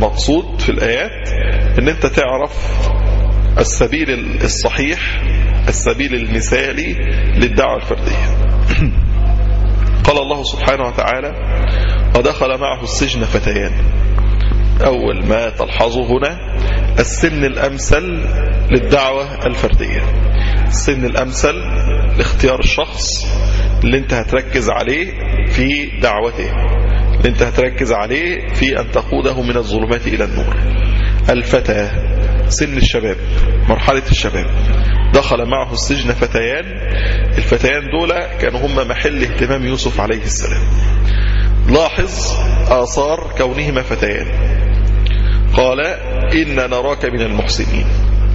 المقصود في الآيات ان انت تعرف السبيل الصحيح السبيل المثالي للدعوة الفردية قال الله سبحانه وتعالى ودخل معه السجن فتيان أول ما تلحظه هنا السن الأمثل للدعوة الفردية السن الأمثل لاختيار الشخص اللي انت هتركز عليه في دعوته اللي انت هتركز عليه في أن تقوده من الظلمات إلى النور الفتى سن الشباب مرحلة الشباب دخل معه السجن فتيان الفتيان دول كانوا هم محل اهتمام يوسف عليه السلام لاحظ آثار كونهما فتيان قال إن نراك من المحسنين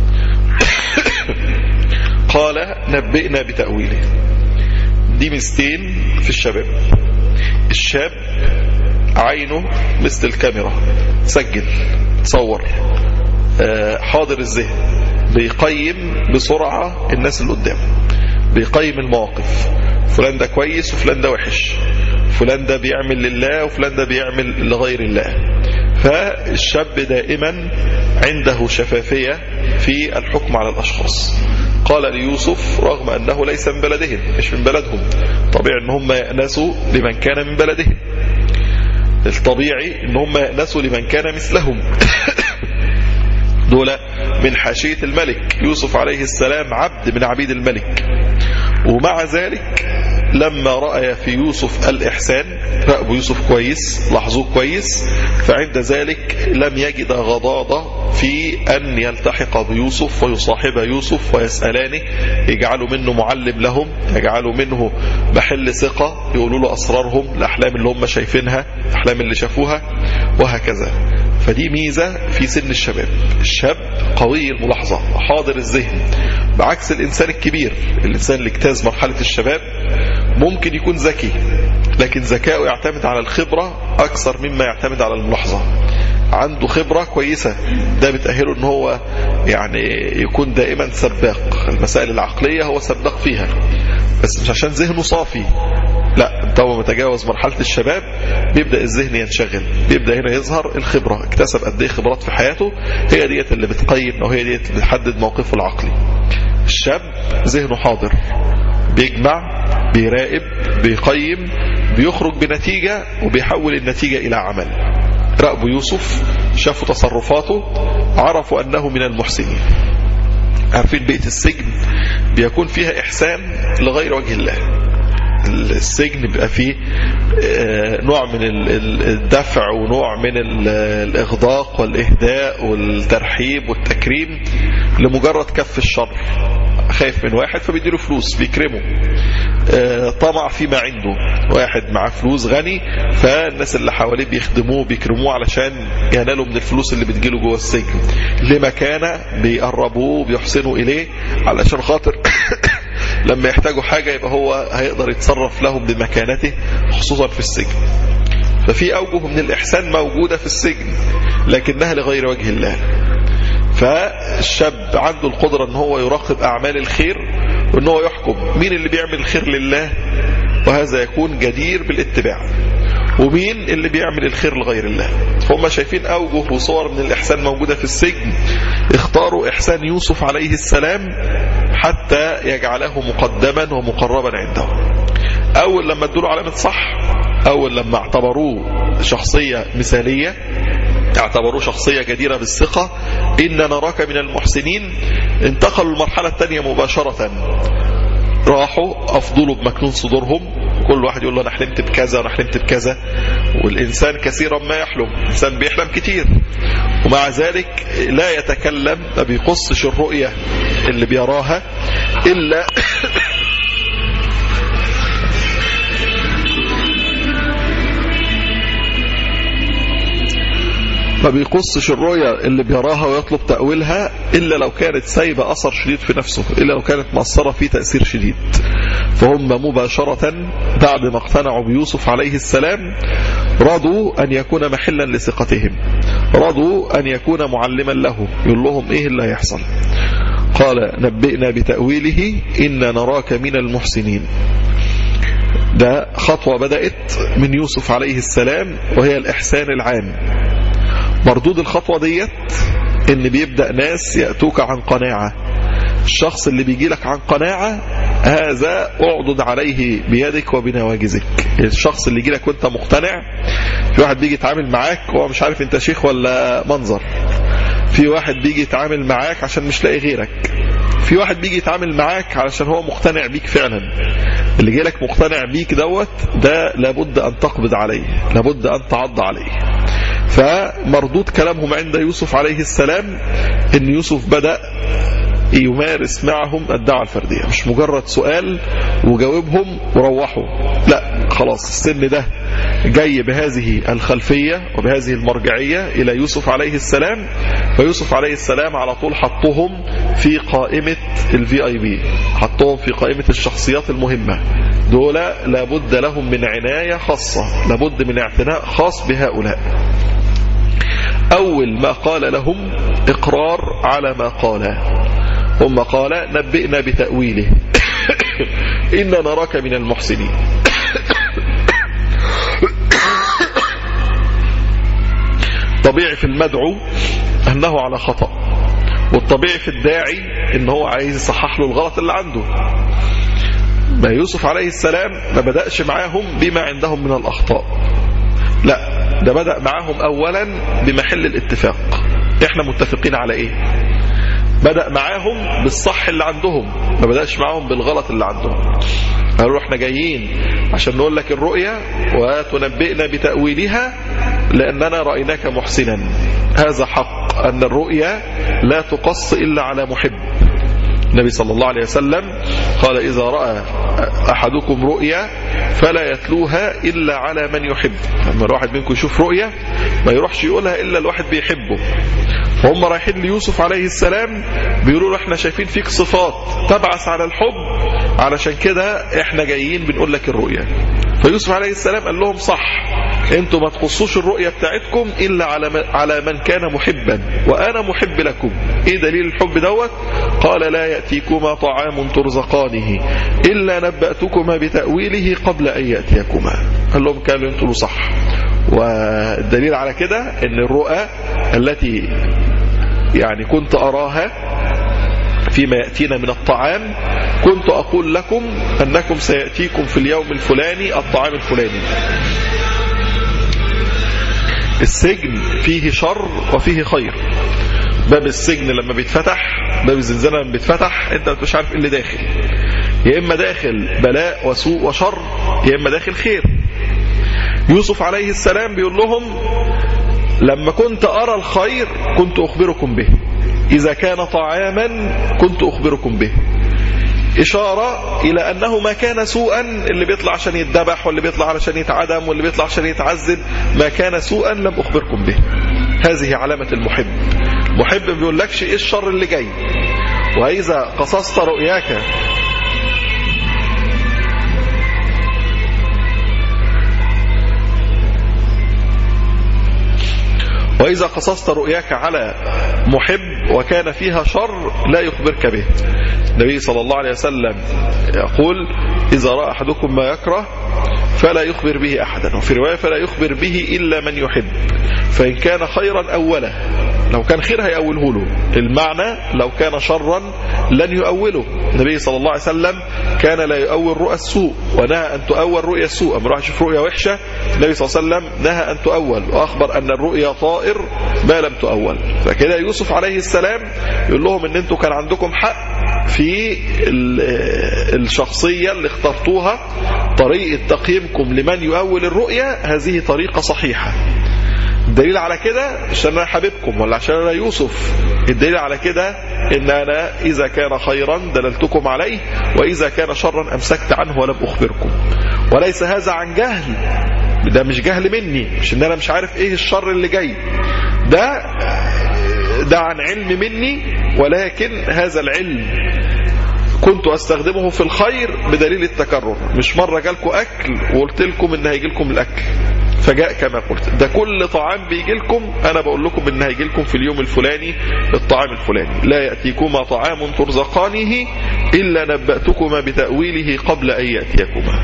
قال نبئنا بتأويله دي مستين في الشباب الشاب عينه مثل الكاميرا سجل تصور حاضر الذهن بيقيم بسرعة الناس اللي قدامه بيقيم المواقف فلان ده كويس وفلان ده وحش فلان ده بيعمل لله وفلان ده بيعمل لغير الله فالشاب دائما عنده شفافية في الحكم على الأشخاص قال ليوسف رغم أنه ليس من بلدهم مش من بلدهم طبيعي أن هم يأنسوا لمن كان من بلدهم الطبيعي أن هم يأنسوا لمن كان مثلهم دول من حاشية الملك يوسف عليه السلام عبد من عبيد الملك ومع ذلك لما رأى في يوسف الإحسان رأبوا يوسف كويس لاحظوه كويس فعند ذلك لم يجد غضاضة في أن يلتحق بيوسف ويصاحب يوسف ويسألانه يجعلوا منه معلم لهم يجعلوا منه محل ثقة يقولوا له أسرارهم الأحلام اللي هم شايفينها الأحلام اللي شافوها وهكذا فدي ميزة في سن الشباب الشاب قوي الملاحظة حاضر الذهن بعكس الإنسان الكبير الإنسان اللي اجتاز مرحلة الشباب ممكن يكون ذكي لكن ذكاؤه يعتمد على الخبرة أكثر مما يعتمد على الملاحظة عنده خبرة كويسة ده بتأهله ان هو يعني يكون دائما سباق المسائل العقلية هو سباق فيها بس مش عشان ذهنه صافي لا طبعا ما تجاوز مرحلة الشباب بيبدأ الذهن ينشغل بيبدأ هنا يظهر الخبرة اكتسب قد ايه خبرات في حياته هي ديت اللي بتقيم او هي ديت اللي بتحدد موقفه العقلي الشاب ذهنه حاضر بيجمع بيراقب بيقيم بيخرج بنتيجة وبيحول النتيجة إلى عمل راقبوا يوسف شافوا تصرفاته عرفوا أنه من المحسنين عارفين بيئة السجن بيكون فيها إحسان لغير وجه الله السجن بيبقى فيه نوع من الدفع ونوع من الإغداق والإهداء والترحيب والتكريم لمجرد كف الشر خايف من واحد فبيديله فلوس بيكرمه طمع فيما عنده واحد معاه فلوس غني فالناس اللي حواليه بيخدموه بيكرموه علشان ينالوا من الفلوس اللي بتجيله جوه السجن لمكانه بيقربوه بيحسنوا إليه علشان خاطر لما يحتاجوا حاجة يبقى هو هيقدر يتصرف لهم بمكانته خصوصا في السجن ففي أوجه من الإحسان موجودة في السجن لكنها لغير وجه الله فالشاب عنده القدرة ان هو يراقب أعمال الخير وان هو يحكم مين اللي بيعمل الخير لله وهذا يكون جدير بالاتباع ومين اللي بيعمل الخير لغير الله هم شايفين أوجه وصور من الإحسان موجودة في السجن اختاروا إحسان يوسف عليه السلام حتى يجعله مقدما ومقربا عندهم أول لما ادوا علامة صح أول لما اعتبروه شخصية مثالية اعتبروه شخصية جديرة بالثقة إن نراك من المحسنين انتقلوا المرحلة الثانية مباشرة راحوا أفضلوا بمكنون صدورهم كل واحد يقول له أنا حلمت بكذا أنا حلمت بكذا والإنسان كثيرا ما يحلم الإنسان بيحلم كتير ومع ذلك لا يتكلم ما بيقصش الرؤية اللي بيراها إلا ما بيقصش الرؤية اللي بيراها ويطلب تأويلها إلا لو كانت سايبة أثر شديد في نفسه إلا لو كانت مأثرة فيه تأثير شديد فهم مباشرة بعد ما اقتنعوا بيوسف عليه السلام رضوا أن يكون محلا لثقتهم رضوا أن يكون معلما له يقول لهم إيه اللي هيحصل قال نبئنا بتأويله إن نراك من المحسنين ده خطوة بدأت من يوسف عليه السلام وهي الإحسان العام مردود الخطوة ديت ان بيبدأ ناس يأتوك عن قناعة الشخص اللي بيجي لك عن قناعة هذا اعضد عليه بيدك وبنواجزك الشخص اللي يجي لك وانت مقتنع في واحد بيجي يتعامل معاك هو مش عارف انت شيخ ولا منظر في واحد بيجي يتعامل معاك عشان مش لاقي غيرك في واحد بيجي يتعامل معاك علشان هو مقتنع بيك فعلا اللي جاي لك مقتنع بيك دوت ده لابد ان تقبض عليه لابد ان تعض عليه فمردود كلامهم عند يوسف عليه السلام ان يوسف بدأ يمارس معهم الدعوة الفردية مش مجرد سؤال وجاوبهم وروحوا لا خلاص السن ده جاي بهذه الخلفية وبهذه المرجعية إلى يوسف عليه السلام فيوسف عليه السلام على طول حطهم في قائمة الفي اي بي حطهم في قائمة الشخصيات المهمة دول لابد لهم من عناية خاصة لابد من اعتناء خاص بهؤلاء أول ما قال لهم إقرار على ما قال ثم قال نبئنا بتأويله إنا نراك من المحسنين طبيعي في المدعو أنه على خطأ والطبيعي في الداعي أنه هو عايز يصحح له الغلط اللي عنده ما يوسف عليه السلام ما بدأش معاهم بما عندهم من الأخطاء لا ده بدأ معاهم أولا بمحل الاتفاق احنا متفقين على ايه بدأ معاهم بالصح اللي عندهم ما بدأش معاهم بالغلط اللي عندهم قالوا احنا جايين عشان نقول لك الرؤيا وتنبئنا بتأويلها لأننا رأيناك محسنا هذا حق أن الرؤيا لا تقص إلا على محب النبي صلى الله عليه وسلم قال إذا رأى أحدكم رؤيا فلا يتلوها إلا على من يحب لما الواحد منكم يشوف رؤيا ما يروحش يقولها إلا الواحد بيحبه فهم رايحين ليوسف عليه السلام بيقولوا له احنا شايفين فيك صفات تبعث على الحب علشان كده احنا جايين بنقول لك الرؤيا فيوسف عليه السلام قال لهم صح انتوا ما تخصوش الرؤية بتاعتكم الا على على من كان محبا وانا محب لكم ايه دليل الحب دوت قال لا يأتيكما طعام ترزقانه الا نبأتكما بتأويله قبل ان يأتيكما قال لهم كانوا انتوا صح والدليل على كده ان الرؤى التي يعني كنت اراها فيما يأتينا من الطعام كنت أقول لكم أنكم سيأتيكم في اليوم الفلاني الطعام الفلاني السجن فيه شر وفيه خير باب السجن لما بيتفتح باب الزنزانة لما بيتفتح انت مش عارف ايه اللي داخل يا اما داخل بلاء وسوء وشر يا اما داخل خير يوسف عليه السلام بيقول لهم لما كنت أرى الخير كنت أخبركم به إذا كان طعاما كنت أخبركم به إشارة إلى أنه ما كان سوءا اللي بيطلع عشان يتذبح واللي بيطلع عشان يتعدم واللي بيطلع عشان يتعذب ما كان سوءا لم أخبركم به هذه علامة المحب محب ما بيقولكش إيه الشر اللي جاي وإذا قصصت رؤياك وإذا قصصت رؤياك على محب وكان فيها شر لا يخبرك به النبي صلى الله عليه وسلم يقول إذا رأى أحدكم ما يكره فلا يخبر به أحدا وفي رواية فلا يخبر به إلا من يحب فإن كان خيرا أوله لو كان خير هيأوله له المعنى لو كان شرا لن يؤوله النبي صلى الله عليه وسلم كان لا يؤول رؤى السوء ونهى أن تؤول رؤيا السوء أما راح يشوف رؤيا وحشة النبي صلى الله عليه وسلم نهى أن تؤول وأخبر أن الرؤيا طائر ما لم تؤول فكده يوسف عليه السلام يقول لهم أن أنتم كان عندكم حق في الشخصية اللي اخترتوها طريقة تقييمكم لمن يؤول الرؤيا هذه طريقة صحيحة الدليل على كده عشان انا حبيبكم ولا عشان انا يوسف الدليل على كده ان انا اذا كان خيرا دللتكم عليه واذا كان شرا امسكت عنه ولم اخبركم وليس هذا عن جهل ده مش جهل مني مش ان انا مش عارف ايه الشر اللي جاي ده ده عن علم مني ولكن هذا العلم كنت استخدمه في الخير بدليل التكرر مش مرة جالكم اكل وقلت لكم ان هيجي لكم الاكل فجاء كما قلت ده كل طعام بيجي لكم انا بقول لكم ان هيجي لكم في اليوم الفلاني الطعام الفلاني لا يأتيكما طعام ترزقانه الا نبأتكما بتأويله قبل ان يأتيكما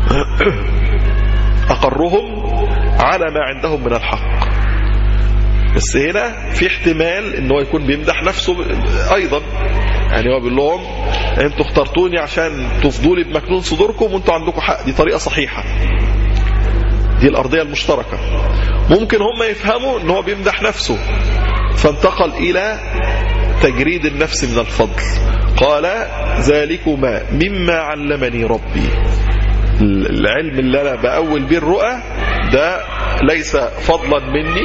اقرهم على ما عندهم من الحق بس هنا في احتمال ان هو يكون بيمدح نفسه ايضا يعني هو بيقول لهم انتوا اخترتوني عشان تفضوا لي بمكنون صدوركم وانتوا عندكم حق دي طريقه صحيحه دي الارضيه المشتركه ممكن هم يفهموا ان هو بيمدح نفسه فانتقل الى تجريد النفس من الفضل قال ذلكما مما علمني ربي العلم اللي انا باول بيه الرؤى ده ليس فضلا مني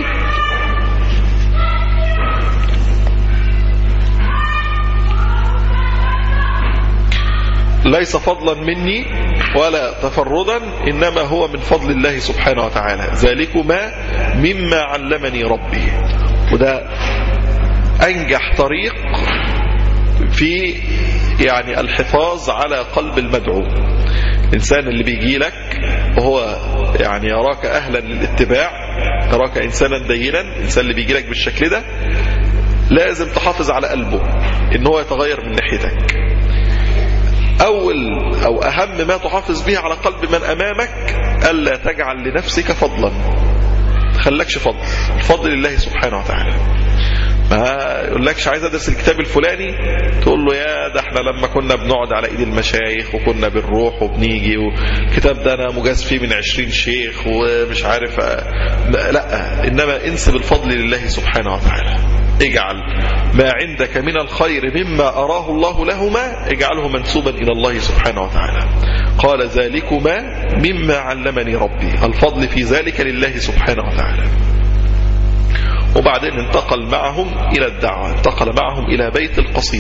ليس فضلا مني ولا تفردا إنما هو من فضل الله سبحانه وتعالى ذلكما مما علمني ربي وده أنجح طريق في يعني الحفاظ على قلب المدعو الإنسان اللي بيجي لك وهو يعني يراك أهلا للاتباع يراك إنسانا دينا الإنسان اللي بيجي لك بالشكل ده لازم تحافظ على قلبه إن هو يتغير من ناحيتك أول أو أهم ما تحافظ به على قلب من أمامك ألا تجعل لنفسك فضلا خلكش فضل الفضل لله سبحانه وتعالى ما يقولكش عايز ادرس الكتاب الفلاني تقول له يا ده احنا لما كنا بنقعد على ايد المشايخ وكنا بنروح وبنيجي والكتاب ده انا مجاز فيه من عشرين شيخ ومش عارف لا انما انسب الفضل لله سبحانه وتعالى اجعل ما عندك من الخير مما أراه الله لهما اجعله منسوبا إلى الله سبحانه وتعالى قال ذلكما مما علمني ربي الفضل في ذلك لله سبحانه وتعالى وبعدين انتقل معهم إلى الدعوة انتقل معهم إلى بيت القصيد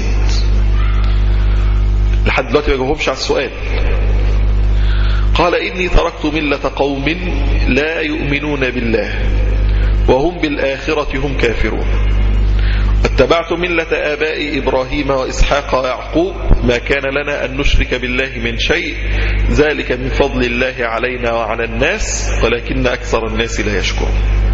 لحد دلوقتي ما جاوبهمش على السؤال قال إني تركت ملة قوم لا يؤمنون بالله وهم بالآخرة هم كافرون اتبعت ملة آباء إبراهيم وإسحاق ويعقوب ما كان لنا أن نشرك بالله من شيء ذلك من فضل الله علينا وعلى الناس ولكن أكثر الناس لا يشكرون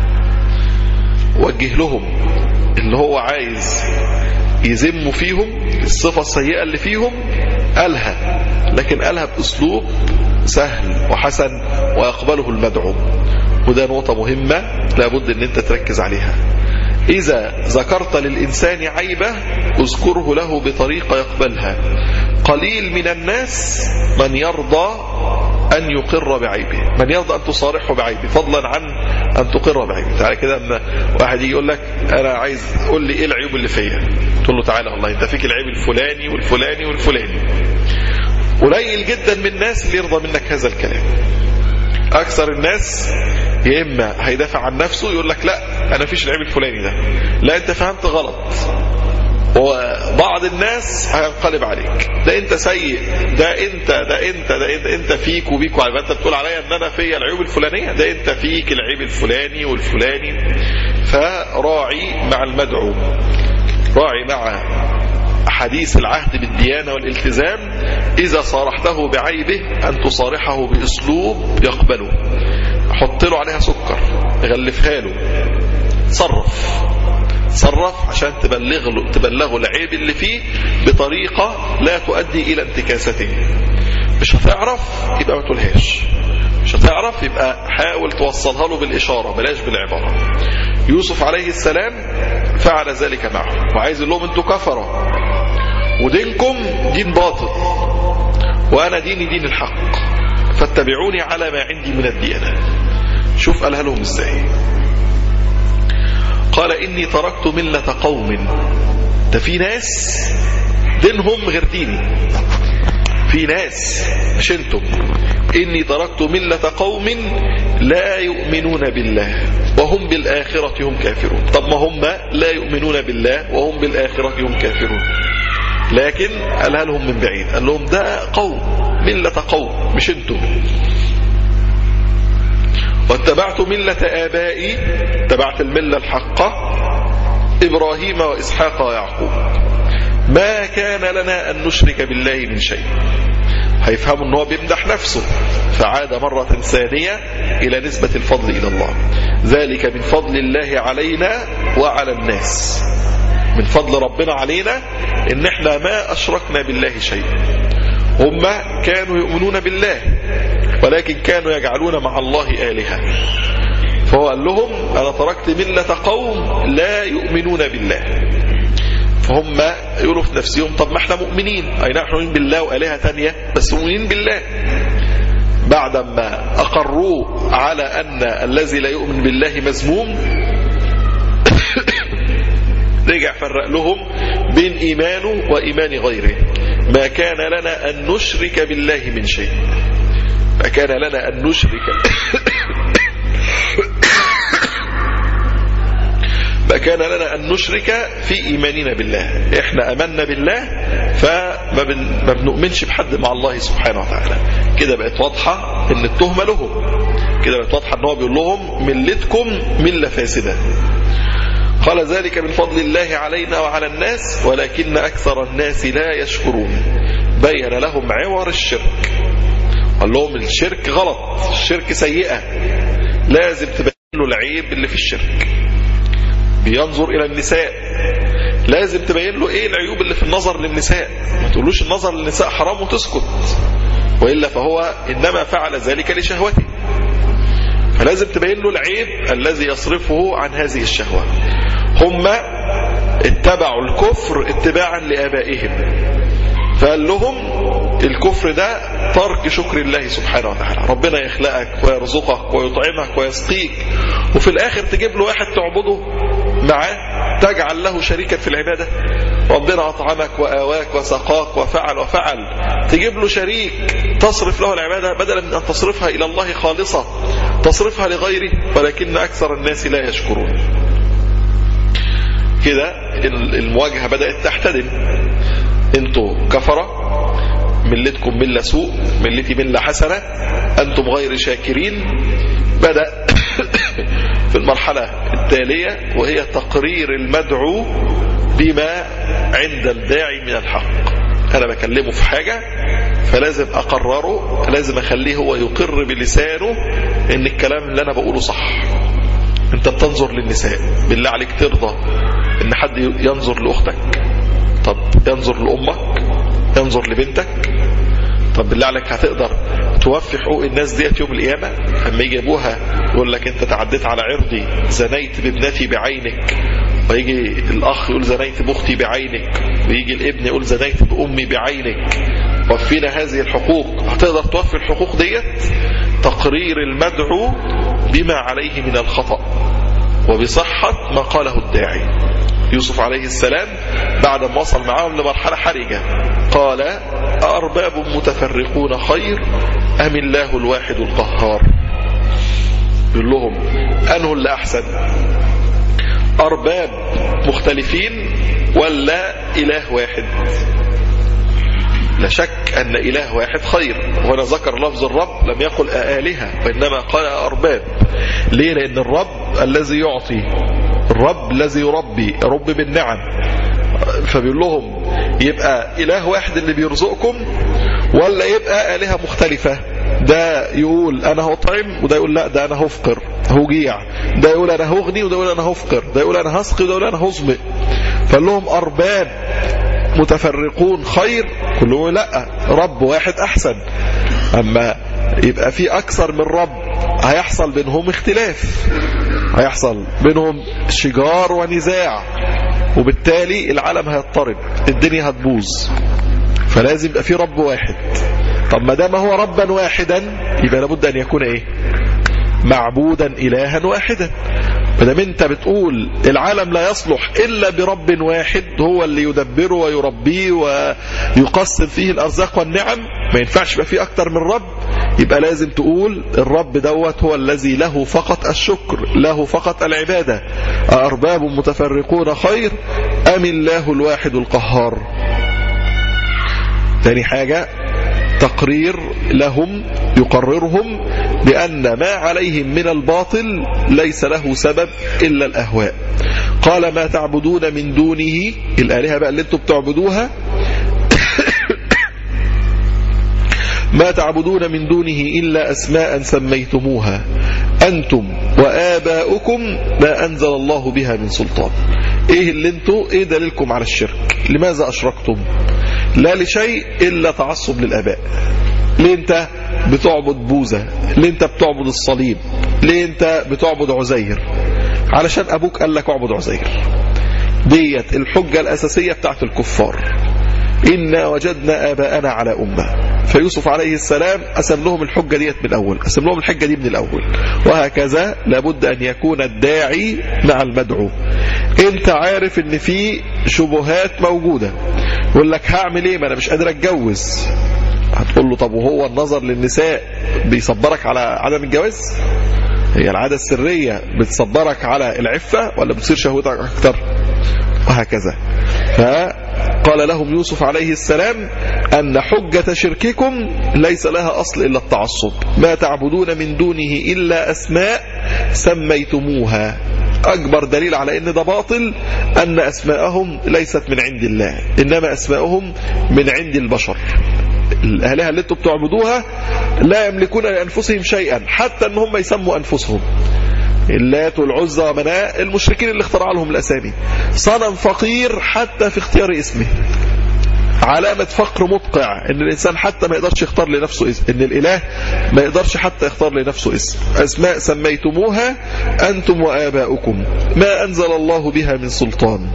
وجه لهم اللي هو عايز يذم فيهم الصفة السيئة اللي فيهم قالها لكن قالها بأسلوب سهل وحسن ويقبله المدعو وده نقطة مهمة لابد ان انت تركز عليها إذا ذكرت للإنسان عيبة اذكره له بطريقة يقبلها قليل من الناس من يرضى أن يقر بعيبه من يرضى أن تصارحه بعيبه فضلا عن أن تقر بعيبه تعالى كده أن واحد يجي يقول لك أنا عايز قول لي إيه العيوب اللي فيا تقول له تعالى والله أنت فيك العيب الفلاني والفلاني والفلاني قليل جدا من الناس اللي يرضى منك هذا الكلام أكثر الناس يا إما هيدافع عن نفسه يقول لك لا أنا فيش العيب الفلاني ده لا أنت فهمت غلط وبعض الناس هينقلب عليك ده انت سيء ده انت ده انت ده انت, انت فيك وبيك وعلى انت بتقول عليا ان انا فيا العيوب الفلانيه ده انت فيك العيب الفلاني والفلاني فراعي مع المدعو راعي مع حديث العهد بالديانة والالتزام إذا صارحته بعيبه أن تصارحه بأسلوب يقبله حط له عليها سكر غلفها له صرف صرف عشان تبلغ له تبلغه العيب اللي فيه بطريقة لا تؤدي إلى انتكاسته مش هتعرف يبقى ما تقولهاش مش هتعرف يبقى حاول توصلها له بالإشارة بلاش بالعبارة يوسف عليه السلام فعل ذلك معه وعايز يقول لهم انتوا كفرة ودينكم دين باطل وأنا ديني دين الحق فاتبعوني على ما عندي من الديانة شوف قالها لهم ازاي قال إني تركت ملة قوم ده في ناس دينهم غير ديني في ناس مش انتم إني تركت ملة قوم لا يؤمنون بالله وهم بالآخرة هم كافرون طب ما هم لا يؤمنون بالله وهم بالآخرة هم كافرون لكن قالها لهم من بعيد قال لهم ده قوم ملة قوم مش انتم واتبعت ملة آبائي اتبعت الملة الحقة إبراهيم وإسحاق ويعقوب ما كان لنا أن نشرك بالله من شيء هيفهموا أنه بيمدح نفسه فعاد مرة ثانية إلى نسبة الفضل إلى الله ذلك من فضل الله علينا وعلى الناس من فضل ربنا علينا ان احنا ما اشركنا بالله شيء هم كانوا يؤمنون بالله ولكن كانوا يجعلون مع الله آلهة فهو قال لهم أنا تركت ملة قوم لا يؤمنون بالله فهم يقولوا في نفسهم طب ما احنا مؤمنين أي نحن مؤمنين بالله وآلهة تانية بس مؤمنين بالله بعدما أقروا على أن الذي لا يؤمن بالله مذموم رجع فرق لهم بين إيمانه وإيمان غيره ما كان لنا أن نشرك بالله من شيء ما كان لنا أن نشرك ما كان لنا أن نشرك في إيماننا بالله إحنا أمنا بالله فما بن ما بنؤمنش بحد مع الله سبحانه وتعالى كده بقت واضحة إن التهمة لهم كده بقت واضحة إن هو بيقول لهم ملتكم ملة فاسدة قال ذلك من فضل الله علينا وعلى الناس ولكن أكثر الناس لا يشكرون بين لهم عور الشرك قال لهم الشرك غلط الشرك سيئة لازم تبين له العيب اللي في الشرك بينظر إلى النساء لازم تبين له ايه العيوب اللي في النظر للنساء ما تقولوش النظر للنساء حرام وتسكت وإلا فهو إنما فعل ذلك لشهوته فلازم تبين له العيب الذي يصرفه عن هذه الشهوة هم اتبعوا الكفر اتباعا لآبائهم فقال لهم الكفر ده ترك شكر الله سبحانه وتعالى ربنا يخلقك ويرزقك ويطعمك ويسقيك وفي الآخر تجيب له واحد تعبده معاه تجعل له شريكا في العبادة ربنا أطعمك وآواك وسقاك وفعل وفعل تجيب له شريك تصرف له العبادة بدلا من أن تصرفها إلى الله خالصة تصرفها لغيره ولكن أكثر الناس لا يشكرون كده المواجهة بدأت تحتدم انتوا كفرة ملتكم ملة سوء ملتي ملة حسنة أنتم غير شاكرين بدأ في المرحلة التالية وهي تقرير المدعو بما عند الداعي من الحق أنا بكلمه في حاجة فلازم أقرره لازم أخليه هو يقر بلسانه إن الكلام اللي أنا بقوله صح أنت بتنظر للنساء بالله عليك ترضى إن حد ينظر لأختك طب ينظر لأمك ينظر لبنتك طب بالله عليك هتقدر توفي حقوق الناس ديت يوم القيامة اما يجي ابوها يقول لك انت تعديت على عرضي زنيت بابنتي بعينك ويجي الاخ يقول زنيت باختي بعينك ويجي الابن يقول زنيت بامي بعينك وفينا هذه الحقوق هتقدر توفي الحقوق ديت تقرير المدعو بما عليه من الخطأ وبصحة ما قاله الداعي يوسف عليه السلام بعد ما وصل معاهم لمرحلة حرجة قال أرباب متفرقون خير أم الله الواحد القهار يقول لهم أنه اللي أحسن أرباب مختلفين ولا إله واحد لا شك أن إله واحد خير وأنا ذكر لفظ الرب لم يقل آلهة وإنما قال أرباب ليه لأن الرب الذي يعطي الرب الذي يربي رب بالنعم فبيقول لهم يبقى إله واحد اللي بيرزقكم ولا يبقى آلهة مختلفة ده يقول أنا هطعم وده يقول لا ده أنا هفقر هجيع ده يقول أنا هغني وده يقول أنا هفقر ده يقول أنا هسقي وده يقول أنا هظمئ فقال لهم أرباب متفرقون خير كلهم لا رب واحد أحسن أما يبقى في أكثر من رب هيحصل بينهم اختلاف هيحصل بينهم شجار ونزاع وبالتالي العالم هيضطرب الدنيا هتبوظ فلازم يبقى في رب واحد طب ما دام هو ربا واحدا يبقى لابد ان يكون ايه معبودا الها واحدا فدام انت بتقول العالم لا يصلح الا برب واحد هو اللي يدبره ويربيه ويقسم فيه الارزاق والنعم ما ينفعش يبقى فيه اكتر من رب يبقى لازم تقول الرب دوت هو الذي له فقط الشكر له فقط العبادة أرباب متفرقون خير أم الله الواحد القهار تاني حاجة تقرير لهم يقررهم بأن ما عليهم من الباطل ليس له سبب إلا الأهواء قال ما تعبدون من دونه الآلهة بقى اللي انتم بتعبدوها ما تعبدون من دونه إلا أسماء سميتموها أنتم وآباؤكم ما أنزل الله بها من سلطان إيه اللي انتوا إيه دليلكم على الشرك لماذا أشركتم لا لشيء إلا تعصب للآباء ليه انت بتعبد بوذا ليه انت بتعبد الصليب ليه انت بتعبد عزير علشان أبوك قال لك اعبد عزير ديت الحجة الأساسية بتاعت الكفار إنا وجدنا آباءنا على أمة فيوسف عليه السلام أسم لهم الحجة ديت من الأول أسم لهم الحجة دي من الأول وهكذا لابد أن يكون الداعي مع المدعو انت عارف ان في شبهات موجودة يقول لك هعمل ايه ما انا مش قادر اتجوز هتقول له طب وهو النظر للنساء بيصبرك على عدم الجواز هي العادة السرية بتصبرك على العفة ولا بتصير شهوتك اكتر وهكذا فقال لهم يوسف عليه السلام أن حجة شرككم ليس لها أصل إلا التعصب ما تعبدون من دونه إلا أسماء سميتموها أكبر دليل على أن ده باطل أن أسماءهم ليست من عند الله إنما أسماءهم من عند البشر الآلهة اللي انتم بتعبدوها لا يملكون لأنفسهم شيئا حتى أن هم يسموا أنفسهم اللات والعزى ومناء المشركين اللي اخترع لهم الأسامي صنم فقير حتى في اختيار اسمه علامة فقر مدقع ان الانسان حتى ما يقدرش يختار لنفسه اسم ان الاله ما يقدرش حتى يختار لنفسه اسم اسماء سميتموها انتم واباؤكم ما انزل الله بها من سلطان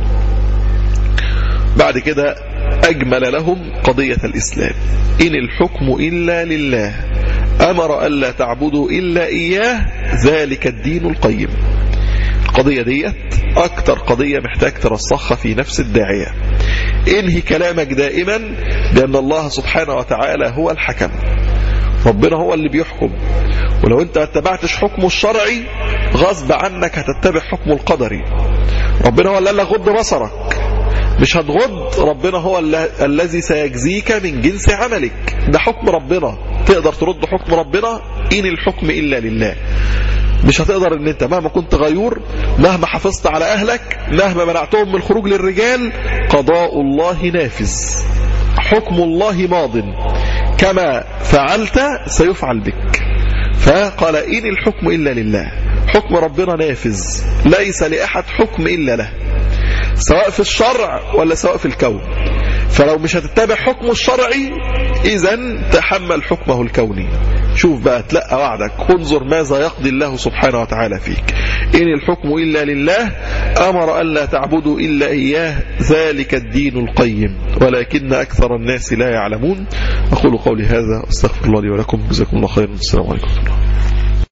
بعد كده اجمل لهم قضية الاسلام ان الحكم الا لله امر الا تعبدوا الا اياه ذلك الدين القيم القضية ديت اكتر قضية محتاج ترسخها في نفس الداعية انهي كلامك دائما بأن الله سبحانه وتعالى هو الحكم ربنا هو اللي بيحكم ولو انت ما اتبعتش حكمه الشرعي غصب عنك هتتبع حكمه القدري ربنا هو اللي قال لك غض بصرك مش هتغض ربنا هو الذي سيجزيك من جنس عملك ده حكم ربنا تقدر ترد حكم ربنا إن الحكم إلا لله مش هتقدر ان انت مهما كنت غيور مهما حافظت على اهلك مهما منعتهم من الخروج للرجال قضاء الله نافذ حكم الله ماض كما فعلت سيفعل بك فقال إن الحكم إلا لله حكم ربنا نافذ ليس لأحد حكم إلا له سواء في الشرع ولا سواء في الكون فلو مش هتتبع حكمه الشرعي إذا تحمل حكمه الكوني شوف بقى تلقى وعدك انظر ماذا يقضي الله سبحانه وتعالى فيك إن الحكم إلا لله أمر ألا تعبدوا إلا إياه ذلك الدين القيم ولكن أكثر الناس لا يعلمون أقول قولي هذا أستغفر الله لي ولكم جزاكم الله خيرا السلام عليكم ورحمة الله